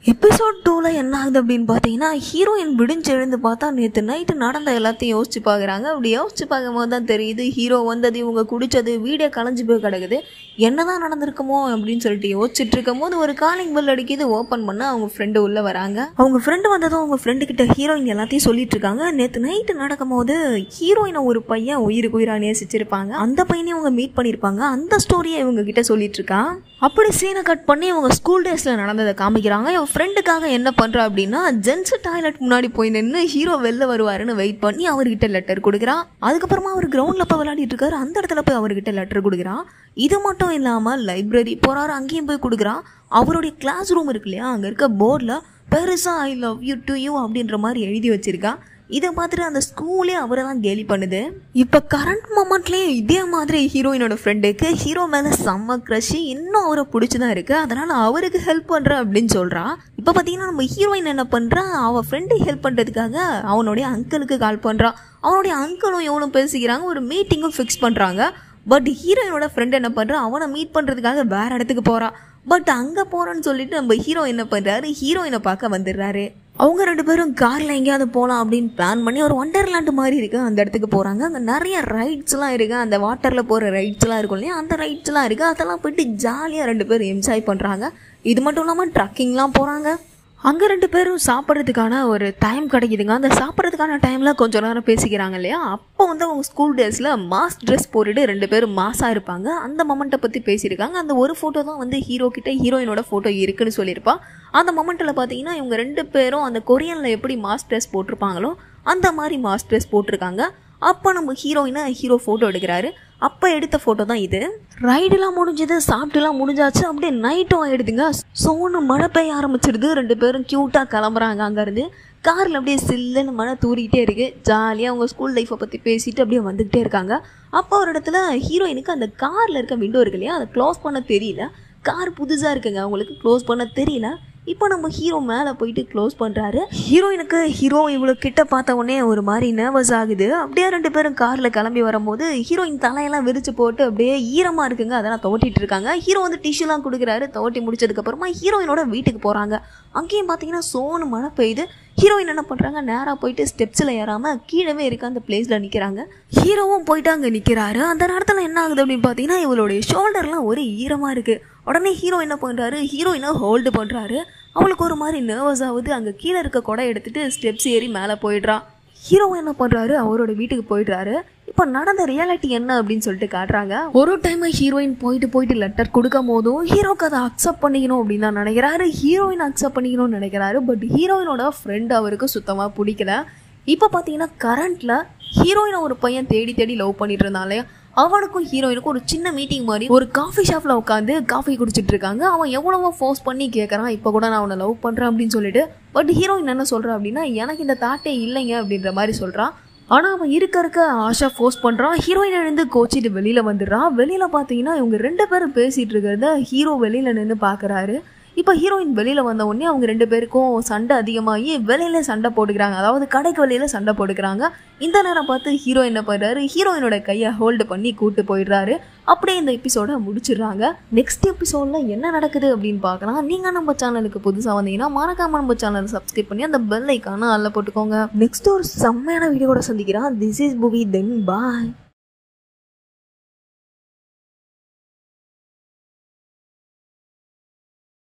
episode டூவில் என்ன ஆகுது அப்படின்னு பார்த்தீங்கன்னா ஹீரோயின் விடிஞ்சு எழுந்து பார்த்தா நேற்று நைட்டு நடந்த எல்லாத்தையும் யோசிச்சு பார்க்குறாங்க அப்படி யோசிச்சு பார்க்கும்போது தான் தெரியுது ஹீரோ வந்தது இவங்க குடிச்சது வீடியோ கலைஞ்சு போய் கிடக்குது என்னதான் நடந்திருக்குமோ அப்படின்னு சொல்லிட்டு யோசிச்சுட்டு இருக்கும் போது ஒரு காலிங் பெல் அடிக்குது ஓப்பன் பண்ண அவங்க ஃப்ரெண்டு உள்ளே வராங்க அவங்க ஃப்ரெண்டு வந்ததும் அவங்க ஃப்ரெண்டு கிட்ட ஹீரோயின் எல்லாத்தையும் சொல்லிட்டு இருக்காங்க நேற்று நைட்டு நடக்கும்போது ஹீரோயினை ஒரு பையன் உயிருக்கு உயிரா நேசிச்சிருப்பாங்க அந்த பையனையும் அவங்க மீட் பண்ணியிருப்பாங்க அந்த ஸ்டோரியை இவங்க கிட்ட சொல்லிட்டு இருக்கான் அப்படி சீனை கட் பண்ணி அவங்க ஸ்கூல் டேஸில் நடந்ததை காமிக்கிறாங்க என் ஃப்ரெண்டுக்காக என்ன பண்ணுறா அப்படின்னா ஜென்ஸ் டாய்லெட் முன்னாடி போய் நின்று ஹீரோ வெளில வருவாருன்னு வெயிட் பண்ணி அவர்கிட்ட லெட்டர் கொடுக்குறான் அதுக்கப்புறமா அவர் கிரவுண்டில் போய் விளையாடிட்டு இருக்காரு அந்த இடத்துல போய் அவர்கிட்ட லெட்டர் கொடுக்குறான் இது மட்டும் இல்லாமல் லைப்ரரி போகிறாரு அங்கேயும் போய் கொடுக்குறான் அவருடைய கிளாஸ் ரூம் இருக்கு இல்லையா அங்கே இருக்க போர்டில் பெருசாக I love you to you அப்படின்ற மாதிரி எழுதி வச்சிருக்கான் இதை பார்த்துட்டு அந்த ஸ்கூலே அவரை தான் கேலி பண்ணுது இப்போ கரண்ட் மொமெண்ட்லேயும் இதே மாதிரி ஹீரோயினோட ஃப்ரெண்டுக்கு ஹீரோ மேலே செம்ம க்ரஷ் இன்னும் அவரை பிடிச்சி தான் இருக்குது அதனால் அவருக்கு ஹெல்ப் பண்ணுறேன் அப்படின்னு சொல்கிறா இப்போ பார்த்தீங்கன்னா நம்ம ஹீரோயின் என்ன பண்ணுறா அவள் ஃப்ரெண்டு ஹெல்ப் பண்ணுறதுக்காக அவனுடைய அங்கிளுக்கு கால் பண்ணுறா அவனுடைய அங்கிளும் எவனும் பேசிக்கிறாங்க ஒரு மீட்டிங்கும் ஃபிக்ஸ் பண்ணுறாங்க பட் ஹீரோயினோட ஃப்ரெண்ட் என்ன பண்ணுறா அவனை மீட் பண்ணுறதுக்காக வேற இடத்துக்கு போகிறா பட் அங்கே போகிறோன்னு சொல்லிட்டு நம்ம ஹீரோ என்ன பண்ணுறாரு ஹீரோயினை பார்க்க வந்துடுறாரு அவங்க ரெண்டு பேரும் காரில் எங்கேயாவது போகலாம் அப்படின்னு பிளான் பண்ணி ஒரு ஒண்டர்லேண்டு மாதிரி இருக்கு அந்த இடத்துக்கு போகிறாங்க அங்கே நிறைய ரைட்ஸ்லாம் இருக்குது அந்த வாட்டரில் போகிற ரைட்ஸ்லாம் இருக்கும் இல்லையா அந்த ரைட்ஸ்லாம் இருக்குது அதெல்லாம் போயிட்டு ஜாலியாக ரெண்டு பேரும் என்ஜாய் பண்ணுறாங்க இது மட்டும் இல்லாமல் ட்ரக்கிங்லாம் போகிறாங்க அங்கே ரெண்டு பேரும் சாப்பிட்றதுக்கான ஒரு டைம் கிடைக்குதுங்க அந்த சாப்பிட்றதுக்கான டைமில் கொஞ்சம் நேரம் பேசிக்கிறாங்க இல்லையா அப்போ வந்து அவங்க ஸ்கூல் டேஸில் மாஸ் ட்ரெஸ் போட்டுட்டு ரெண்டு பேரும் மாஸாக இருப்பாங்க அந்த மொமெண்ட்டை பற்றி பேசியிருக்காங்க அந்த ஒரு ஃபோட்டோ தான் வந்து ஹீரோ கிட்ட ஹீரோயினோட ஃபோட்டோ இருக்குன்னு சொல்லியிருப்பா அந்த மொமெண்ட்டில் பார்த்தீங்கன்னா இவங்க ரெண்டு பேரும் அந்த கொரியனில் எப்படி மாஸ் ட்ரெஸ் போட்டிருப்பாங்களோ அந்த மாதிரி மாஸ் ட்ரெஸ் போட்டிருக்காங்க அப்போ நம்ம ஹீரோயினை ஹீரோ ஃபோட்டோ எடுக்கிறாரு அப்போ எடுத்த ஃபோட்டோ தான் இது ரைடெலாம் முடிஞ்சது சாப்பிட்டுலாம் முடிஞ்சாச்சு அப்படியே நைட்டும் ஆகிடுதுங்க சோனு மழை பெய்ய ஆரம்பிச்சிடுது ரெண்டு பேரும் க்யூட்டாக கிளம்புறாங்க அங்கேருந்து காரில் அப்படியே சில்லுன்னு மழை தூரிக்கிட்டே இருக்குது ஜாலியாக அவங்க ஸ்கூல் லைஃப்பை பற்றி பேசிட்டு அப்படியே வந்துக்கிட்டே இருக்காங்க அப்போ ஒரு இடத்துல ஹீரோயினுக்கு அந்த காரில் இருக்க விண்டோ இருக்கு இல்லையா அதை க்ளோஸ் பண்ண தெரியல கார் புதுசாக இருக்குங்க அவங்களுக்கு க்ளோஸ் பண்ண தெரியல இப்போ நம்ம ஹீரோ மேலே போயிட்டு க்ளோஸ் பண்ணுறாரு ஹீரோயினுக்கு ஹீரோ இவ்வளோ கிட்ட பார்த்த உடனே ஒரு மாதிரி நர்வஸ் ஆகுது அப்படியே ரெண்டு பேரும் காரில் கிளம்பி வரும்போது ஹீரோயின் தலையெல்லாம் விரிச்சு போட்டு அப்படியே ஈரமாக இருக்குங்க அதெல்லாம் துவட்டிட்டு இருக்காங்க ஹீரோ வந்து டிஷ்யூலாம் கொடுக்குறாரு துவட்டி முடிச்சதுக்கப்புறமா ஹீரோயினோட வீட்டுக்கு போகிறாங்க அங்கேயும் பார்த்தீங்கன்னா சோனு மழை பெய்யுது ஹீரோயின் என்ன பண்ணுறாங்க நேராக போயிட்டு ஸ்டெப்ஸில் ஏறாமல் கீழவே இருக்க அந்த பிளேஸில் நிற்கிறாங்க ஹீரோவும் போயிட்டு அங்கே நிற்கிறாரு அந்த நேரத்தில் என்ன ஆகுது அப்படின்னு பார்த்தீங்கன்னா இவளுடைய ஷோல்டர்லாம் ஒரு ஈரமாக இருக்குது உடனே ஹீரோ என்ன பண்ணுறாரு ஹீரோயினை ஹோல்டு பண்ணுறாரு அவளுக்கு ஒரு மாதிரி நர்வஸ் ஆகுது அங்கே கீழே இருக்க கொடை எடுத்துட்டு ஸ்டெப்ஸ் ஏறி மேலே போயிடுறா ஹீரோ என்ன பண்ணுறாரு அவரோட வீட்டுக்கு போயிடுறாரு இப்போ நடந்த ரியாலிட்டி என்ன அப்படின்னு சொல்லிட்டு காட்டுறாங்க ஒரு டைம் ஹீரோயின் போயிட்டு போயிட்டு லெட்டர் கொடுக்கும் போதும் ஹீரோக்கு அதை அக்செப்ட் பண்ணிக்கணும் அப்படின்னு தான் நினைக்கிறாரு ஹீரோயின் அக்செப்ட் பண்ணிக்கணும்னு நினைக்கிறாரு பட் ஹீரோயினோட ஃப்ரெண்ட் அவருக்கு சுத்தமாக பிடிக்கல இப்போ பார்த்தீங்கன்னா கரண்ட்டில் ஹீரோயினை ஒரு பையன் தேடி தேடி லவ் பண்ணிட்டு இருந்தாலே அவனுக்கும் ஹீரோயினுக்கும் ஒரு சின்ன மீட்டிங் மாதிரி ஒரு காஃபி ஷாப்பில் உட்காந்து காஃபி குடிச்சிட்டு இருக்காங்க அவன் எவ்வளவோ ஃபோர்ஸ் பண்ணி கேட்குறான் இப்போ கூட நான் அவனை லவ் பண்ணுறேன் அப்படின்னு சொல்லிட்டு பட் ஹீரோயின் என்ன சொல்கிறா அப்படின்னா எனக்கு இந்த தாட்டே இல்லைங்க அப்படின்ற மாதிரி சொல்கிறான் ஆனால் அவன் இருக்க இருக்க ஆஷா ஃபோர்ஸ் பண்ணுறான் ஹீரோயின் எழுந்து கோச்சிட்டு வெளியில் வந்துடுறான் வெளியில் பார்த்தீங்கன்னா இவங்க ரெண்டு பேரும் பேசிகிட்டு இருக்கிறத ஹீரோ வெளியில் நின்று பார்க்குறாரு இப்போ ஹீரோயின் வெளியில் வந்த உடனே அவங்க ரெண்டு பேருக்கும் சண்டை அதிகமாகி வெளியில சண்டை போட்டுக்கிறாங்க அதாவது கடைக்கு வெளியில் சண்டை போட்டுக்கிறாங்க இந்த நேரம் பார்த்து ஹீரோ என்ன பண்ணுறாரு ஹீரோயினோட கையை ஹோல்டு பண்ணி கூட்டு போயிடுறாரு அப்படியே இந்த எபிசோட முடிச்சிடுறாங்க நெக்ஸ்ட் எபிசோடில் என்ன நடக்குது அப்படின்னு பார்க்கலாம் நீங்கள் நம்ம சேனலுக்கு புதுசாக வந்தீங்கன்னா மறக்காம நம்ம சேனலை சப்ஸ்கிரைப் பண்ணி அந்த பெல் ஐக்கான அல்ல போட்டுக்கோங்க நெக்ஸ்ட் ஒரு செம்மையான வீடியோட சந்திக்கிறேன் திஸ் இஸ் புவி தென் பாய்